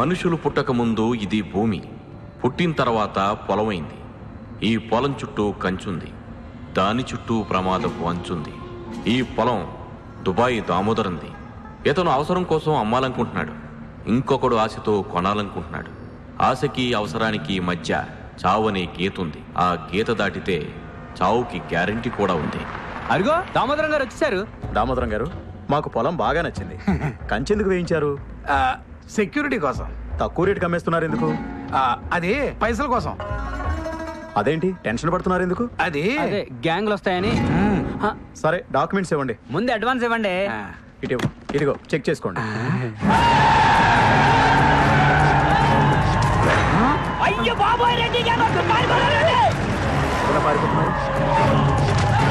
మనుషులు పుట్టక ముందు ఇది భూమి పుట్టిన తర్వాత పొలమైంది ఈ పొలం చుట్టూ కంచుంది దాని చుట్టూ ప్రమాదపు అంచుంది ఈ పొలం దుబాయ్ దామోదరంది ఇతను అవసరం కోసం అమ్మాలనుకుంటున్నాడు ఇంకొకడు ఆశతో కొనాలనుకుంటున్నాడు ఆశకి అవసరానికి మధ్య చావనే గీతుంది ఆ గీత దాటితే చావుకి గ్యారంటీ కూడా ఉంది అరుగో దామోదరం గారు వచ్చేసారు దామోదరం గారు మాకు పొలం బాగా నచ్చింది కంచెందుకు వేయించారు సెక్యూరిటీ కోసం తక్కువ రేటుకి అమ్మేస్తున్నారు ఎందుకు ఆ, అది పైసల కోసం అదేంటి టెన్షన్ పడుతున్నారు ఎందుకు అది అదే గ్యాంగ్లు వస్తాయని మ్మ్. హ, సరే డాక్యుమెంట్స్ ఇవ్వండి ముందు అడ్వాన్స్ ఇవ్వండి ఆ, ఇటు ఇవ్వు. ఇదిగో చెక్ చేసుకోండి అయ్యో బాబాయ్ రెడ్డి గారు పారిపోయారండి. ఎలా పారిపోతున్నారు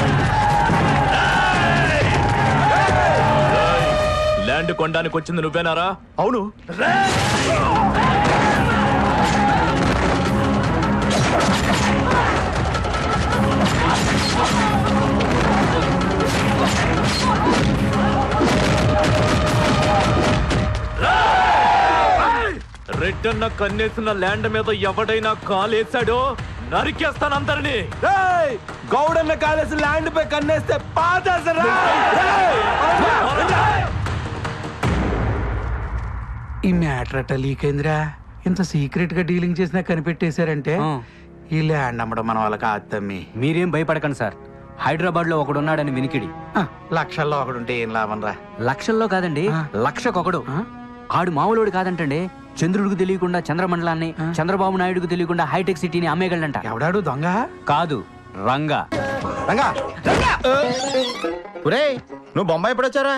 ల్యాండ్ కొనడానికి వచ్చింది నువ్వేనారా అవును రెడ్ అన్న కన్నేసిన ల్యాండ్ మీద ఎవడైనా కాలేసాడో నరికేస్తాను అందరినీ గౌడన్న కాలేసి ల్యాండ్ పై కన్నేస్తే పాతేసరా ఈ మ్యాటర్ అట్ట లీక్ అయిందిరా ఇంత సీక్రెట్ గా డీలింగ్ చేసినా కనిపెట్టేశారంటే ఆ. ఈ ల్యాండ్ అమ్మడం మన వాళ్ళకి ఆత్తమ్మి మీరేం భయపడకండి సార్ హైదరాబాద్ లో ఒకడు ఉన్నాడని వినికిడి ఆ, లక్షల్లో ఒకడుంటే ఏం లాభం రా లక్షల్లో కాదండి ఆ. లక్షకొకడు ఆ? ఆడు మామూలుడు కాదంటండి చంద్రుడికి తెలియకుండా చంద్రమండలాన్ని చంద్రబాబు నాయుడుకు తెలియకుండా హైటెక్ సిటీని అమ్మేయగలంట ఎవడాడు దొంగ కాదు రంగా రంగా ఒరే నువ్వు బొంబాయి ఎప్పుడు వచ్చారా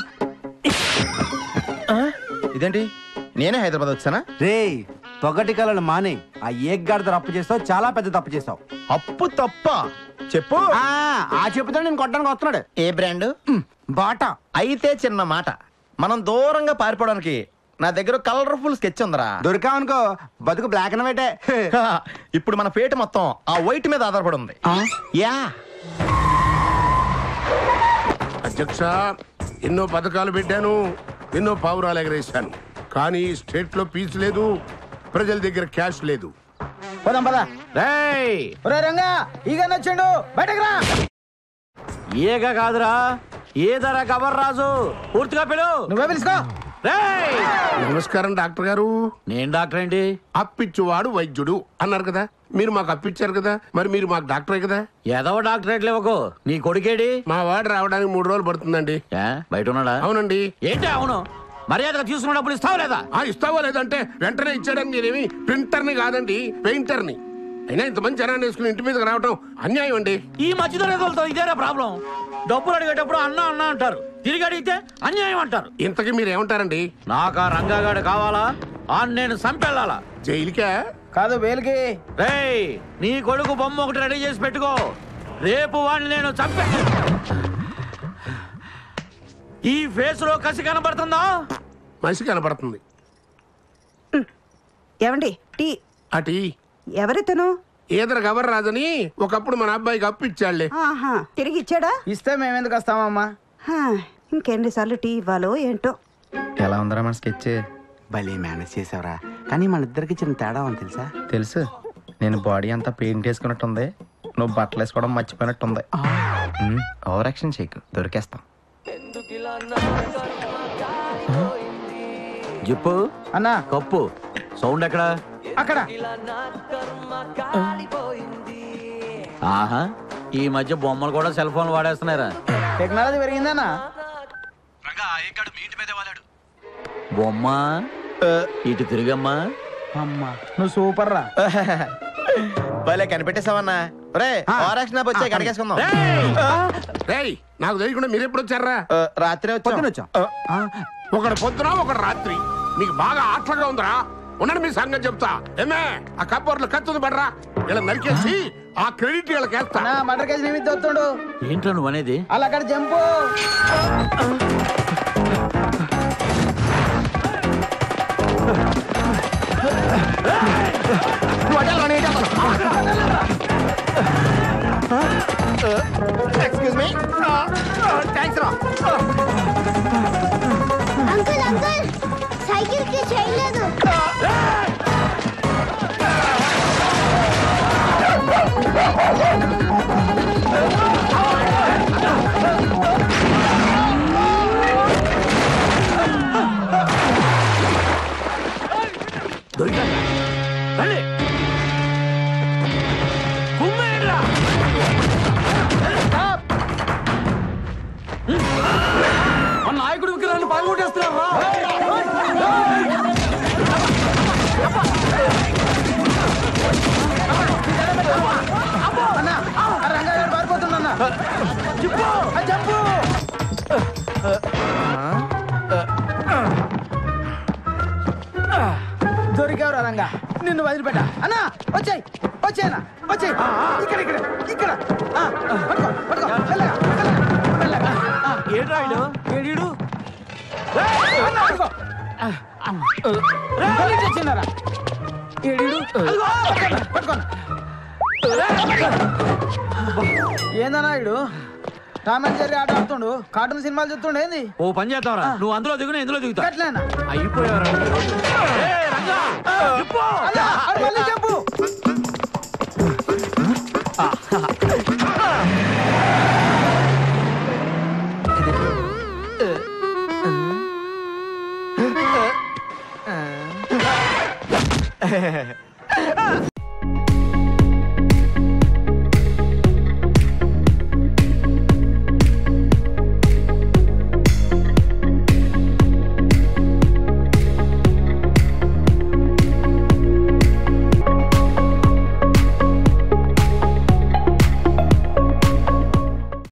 ఇదేంటి నేనే హైదరాబాద్ వచ్చానా రే పొగటి కళలు మానే ఆ ఏగ్గాడితో అప్పు చేస్తావు చాలా పెద్ద తప్పు చేస్తావు అప్పు తప్ప చెప్పు ఆ ఆ చెప్పుతో నేను కొట్టడానికి వస్తున్నాడు ఏ బ్రాండ్ బాటా అయితే చిన్న మాట మనం దూరంగా పారిపోవడానికి నా దగ్గర కలర్ఫుల్ స్కెచ్ ఉందరా దొరికావనుకో బతుకు బ్లాక్ అండ్ వైటే హా, ఇప్పుడు మన పేట మొత్తం ఆ వైట్ మీద ఆధారపడి ఉంది యా అధ్యక్ష ఎన్నో పథకాలు పెట్టాను ఎన్నో పావురాలు ఎగరేశాను కానీ ఈ స్టేట్ లో పీస్ లేదు ప్రజల దగ్గర క్యాష్ లేదు పోదాం పదా రేయ్ ఒరే రంగా ఈగ నచ్చిండు బయటకు రా ఏగా కాదురా ఏదరా కవర్ రాజు పూర్తిగా పిలు నువ్వే పిలుచుకో రేయ్! నమస్కారం డాక్టర్ గారు నేను డాక్టర్ ఏంటి అప్పిచ్చువాడు వైద్యుడు అన్నారు కదా మీరు మాకు అప్పిచ్చారు కదా మరి మీరు మాకు డాక్టరే కదా ఏదవ డాక్టరేట్ లేవకు నీ కొడుకేడి మా వాడు రావడానికి మూడు రోజులు పడుతుందండి ఏ, బయట ఉన్నాడా అవునండి ఏంటి అవును మర్యాదగా తీసుకున్న డబ్బులు ఇస్తావు లేదా ఆ ఇస్తావా లేదంటే వెంటనే ఇచ్చాడని నేనేమి ప్రింటర్ని కాదండి పెయింటర్ని అయినా ఇంతమంది జనాన్ని వేసుకుని ఇంటి మీదకి రావటం అన్యాయం అండి ఈ మధ్యతరగతులతో ఇదేనా ప్రాబ్లం డబ్బులు అడిగేటప్పుడు అన్న అన్న అంటారు తిరిగి అడిగితే అన్యాయం అంటారు ఇంతకీ మీరు ఏమంటారండి నాకు ఆ రంగాగాడు కావాలా ఆ నేను సంపెళ్ళాలా జైలుకే కాదు వేలికి రేయ్ నీ కొడుకు బొమ్మ ఒకటి రెడీ చేసి పెట్టుకో రేపు వాడిని నేను చంపే ఈ ఫేస్ లో కసి కనబడుతుందా మనిషి కనపడుతుంది ఏమండి టీ అటి ఎవరితను ఈదర గవర్ రాదని ఒకప్పుడు మన అబ్బాయికి అప్పు ఇచ్చాడులే ఆహా తిరిగి ఇచ్చాడా ఇస్తే మేమెందుకు వస్తామమ్మా హా, ఇంకెన్నిసార్లు టీ ఇవ్వాలో ఏంటో ఎలా ఉందరా మన స్కెచ్ భలే మేనేజ్ చేసావురా కానీ మన ఇద్దరికి చిన్న తేడా ఉంది తెలుసా తెలుసు నేను బాడీ అంతా పెయింట్ వేసుకున్నట్టుంది నువ్వు బట్టలు వేసుకోవడం మర్చిపోయినట్టుంది ఓవర్ యాక్షన్ చేయకు దొరికేస్తాం జిప్పు అన్నా కప్పు సౌండ్ ఎక్కడ అక్కడ ఆహా ఈ మధ్య బొమ్మలు కూడా సెల్ ఫోన్ వాడేస్తున్నారా టెక్నాలజీ పెరిగిందన్నా బొమ్మ ఇటు తిరిగమ్మా అమ్మా నువ్వు సూపర్ రా భలే కనిపెట్టేసావన్నా రే ఓవర్ యాక్షన్ వచ్చాయి కడిగేసుకుందాం రేయ్ నాకు తెలియకుండా మీరు ఎప్పుడు వచ్చారా రాత్రి పొద్దున వచ్చాం ఒకడు పొద్దున ఒకడు రాత్రి మీకు బాగా ఆటలుగా ఉందిరా ఉండండి మీ సంగతి చెప్తా ఏమే ఆ కబ్బోర్లు కత్తుంది పడరా ఇలా నరికేసి ఆ క్రెడిట్ వీళ్ళకి వేస్తా నా మటర్ కేసు నిమిత్తి వస్తుండు ఏంట్రా నువ్వు అనేది అలా అక్కడ జంపు ఎక్స్క్యూజ్ మీ థ్యాంక్స్ రా అంకుల్ అంకుల్ సైకిల్ కి చేయలేదు దొరికాడు రండి కుమ్మేయండిరా. మన నాయకుడి విగ్రహాన్ని పాల్గొట్టేస్తున్నారా రంగారావు పారిపోతున్నా చెప్పు చెప్పు దొరికావురా రంగా నిన్ను వదిలిపెట్ట అన్నా వచ్చాయి వచ్చాయనా వచ్చాయి ఇక్కడ ఇక్కడ ఇక్కడ ఆ, పట్టుకో పట్టుకో మెల్లగా, మెల్లగా, మెల్లగా. ఆ, ఏంట్రా ఈడు? ఏడీడు అన్నా, పట్టుకో. పోలీస్ వచ్చిందారా ఏడీడు పట్టుకో ఏందన్నా ఇడు టామ్ అండ్ జెర్రీ ఆట ఆడుతుండు కార్టూన్ సినిమాలు చూస్తుండు ఏంది ఓ పని చేద్దాంరా నువ్వు అందులో దిగు నేను ఇందులో దిగుతా గట్లేనా అయిపోయావరా ఏయ్, రంగా చెప్పు. అన్నా, ఆడు మళ్ళీ చెప్పు